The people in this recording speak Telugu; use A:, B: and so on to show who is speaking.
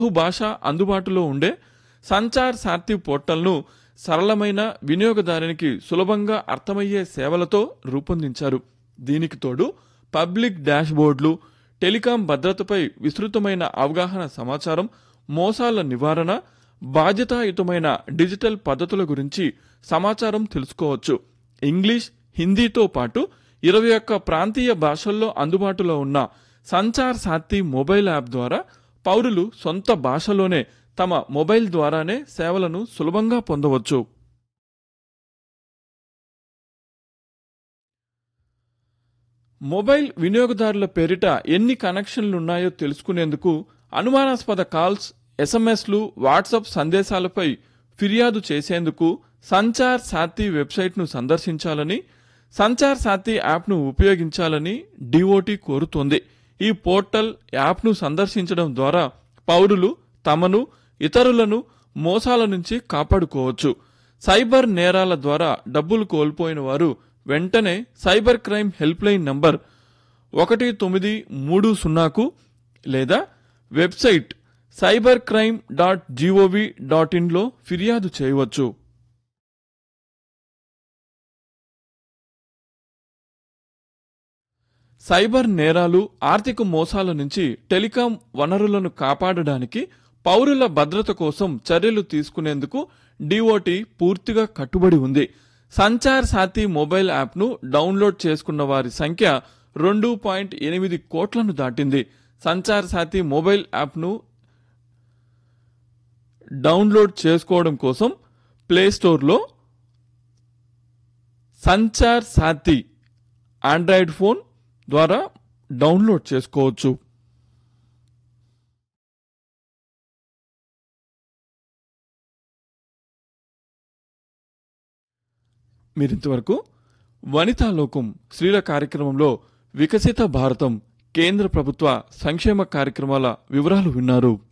A: భాష అందుబాటులో ఉండే సంచార్ సార్థి పోర్టల్ను సరళమైన వినియోగదారునికి సులభంగా అర్థమయ్యే సేవలతో రూపొందించారు దీనికి తోడు పబ్లిక్ డాష్బోర్డులు టెలికాం భద్రతపై విస్తృతమైన అవగాహన సమాచారం మోసాల నివారణ బాధ్యతాయుతమైన డిజిటల్ పద్ధతుల గురించి సమాచారం తెలుసుకోవచ్చు ఇంగ్లీష్ హిందీతో పాటు ఇరవై ఒక్క ప్రాంతీయ భాషల్లో అందుబాటులో ఉన్న సంచార్ సాతి మొబైల్ యాప్ ద్వారా పౌరులు సొంత భాషలోనే తమ మొబైల్ ద్వారానే సేవలను సులభంగా పొందవచ్చు మొబైల్ వినియోగదారుల పేరిట ఎన్ని కనెక్షన్లున్నాయో తెలుసుకునేందుకు అనుమానాస్పద కాల్స్ ఎస్ఎంఎస్లు వాట్సాప్ సందేశాలపై ఫిర్యాదు చేసేందుకు సంచార్ సాతి వెబ్సైట్ను సందర్శించాలని సంచార్ సాతి యాప్ను ఉపయోగించాలని డిఓటి కోరుతోంది ఈ పోర్టల్ యాప్ను సందర్శించడం ద్వారా పౌరులు తమను ఇతరులను మోసాల నుంచి కాపాడుకోవచ్చు సైబర్ నేరాల ద్వారా డబ్బులు కోల్పోయిన వారు వెంటనే cyber crime help line number ఒకటి తొమ్మిది మూడు సున్నాకు లేదా website cyber crime dot G O V dot ఇన్లో ఫిర్యాదు చేయవచ్చు సైబర్ నేరాలు ఆర్థిక మోసాల నుంచి టెలికాం వనరులను కాపాడడానికి పౌరుల భద్రత కోసం చర్యలు తీసుకునేందుకు డిఓటి పూర్తిగా కట్టుబడి ఉంది సంచార్ సాతి మొబైల్ యాప్ను డౌన్లోడ్ చేసుకున్న వారి సంఖ్య రెండు పాయింట్ ఎనిమిది కోట్లను దాటింది సంచార్ సాతి మొబైల్ యాప్ను డౌన్లోడ్ చేసుకోవడం కోసం ప్లేస్టోర్లో సంచార్ సాతి ఆండ్రాయిడ్ ఫోన్ ద్వారా డౌన్లోడ్ చేసుకోవచ్చు మీరింతవరకు వనితా లోకం స్త్రీల కార్యక్రమంలో వికసిత భారతం కేంద్ర ప్రభుత్వ సంక్షేమ కార్యక్రమాల వివరాలు విన్నారు